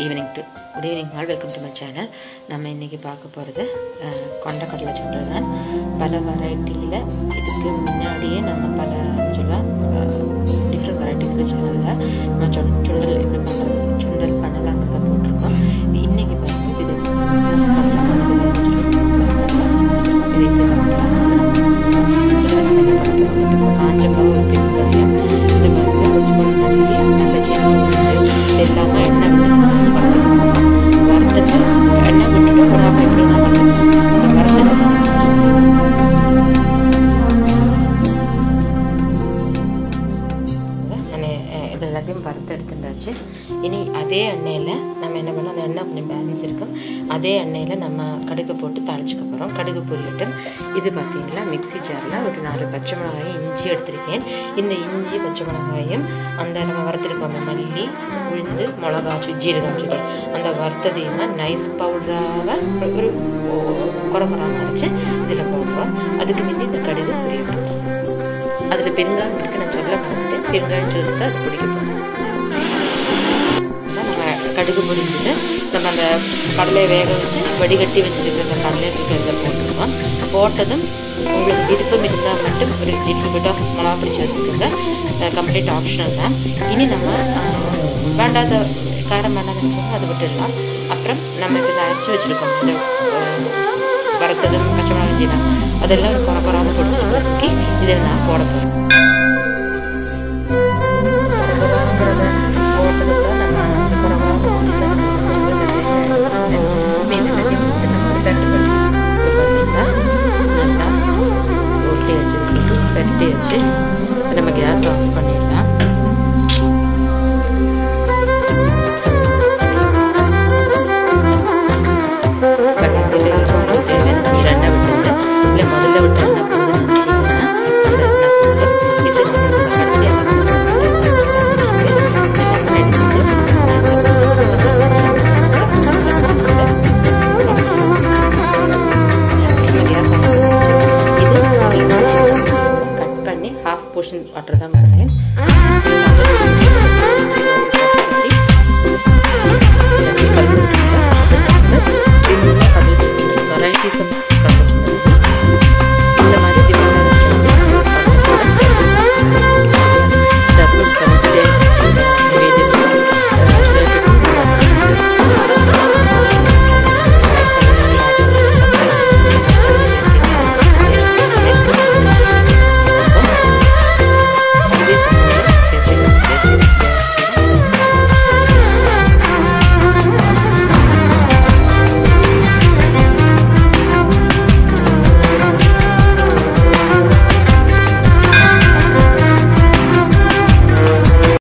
evening to good evening all welcome to my channel நம்ம இன்றைக்கி பார்க்க போகிறது கொண்டக்கடலை சுண்டல் தான் பல வெரைட்டியில் இதுக்கு முன்னாடியே நம்ம பல சொல்லுவோம் டிஃப்ரெண்ட் வெரைட்டிஸில் சேனலில் நம்ம சுண் சுண்டல் எப்படி பண்ணுறது சுண்டல் பண்ணலாங்கிறத போட்டிருக்கோம் இன்றைக்கி பாருங்க இது இது எப்படி பண்ணலாம் காஞ்ச ஒரு பெருங்காயம் இது வந்து ஒரு ஸ்பூன் மல்லி நல்ல ஜீரகம் இது எல்லாமே எண்ணெய் விட்டு வறுத்துட்டு எண்ணெய் விட்டுட்டு ஒரு ஆஃப் மினிட் வறுத்துட்டு இது எல்லாத்தையும் வறுத்து எடுத்துட்டாச்சு இனி அதே எண்ணெயில் நம்ம என்ன பண்ணோம் அந்த எண்ணெய் கொஞ்சம் பேலன்ஸ் இருக்கும் அதே எண்ணெயில் நம்ம கடுகு போட்டு தாளிச்சுக்க போகிறோம் கடுகு பொரியட்டும் இது பார்த்தீங்களா மிக்சி ஜாரில் ஒரு நாலு பச்சை மிளகாய் இஞ்சி எடுத்திருக்கேன் இந்த இஞ்சி பச்சை மிளகாயும் அந்த நம்ம வறுத்துருக்கோம் மல்லி உளுந்து மிளகா ஜீரகம் சொல்லி அந்த வறுத்ததையுமே நைஸ் பவுடராக ஒரு குறை குறாம அரைச்சி இதில் போடுறோம் அதுக்கு முந்தி இந்த கடுகு பொரியட்டும் அதில் பெருங்காயம் இருக்கு நான் சொல்ல மாட்டேன் பெருங்காயம் சேர்த்து அது பிடிக்க போகிறோம் நம்ம கடுகு பொரிஞ்சுட்டு நம்ம அந்த கடலையை வேக வச்சு வடிகட்டி வச்சுருக்கிற அந்த கடலை இருக்கிறத போட்டுருக்கோம் போட்டதும் உங்களுக்கு விருப்பம் இருந்தால் மட்டும் ஒரு லிட்டில் பிட் ஆஃப் மிளகா பிடிச்சி வச்சுக்கோங்க கம்ப்ளீட் ஆப்ஷனல் தான் இனி நம்ம வேண்டாத காரம் வேண்டாத அதை விட்டுடலாம் அப்புறம் நம்ம இதில் அரைச்சி வச்சுருக்கோம் இந்த வறுத்ததும் பச்சை மிளகாய் ஜீரம் அதெல்லாம் ஒரு குறை குறாமல் பிடிச்சிருக்கிறதுக்கு இதில் நான் போட போகிறேன் பெரட்டி வச்சு நம்ம கேஸ் ஆஃப் பண்ணிடலாம் எண்ணெய் விட்டு இல்லை முதல்ல விட்டு எண்ணெய் போதுன்னு நினச்சிங்கன்னா அந்த எண்ணெய் போது கட் பண்ணி ஹாஃப் போர்ஷன் வாட்டர் தான்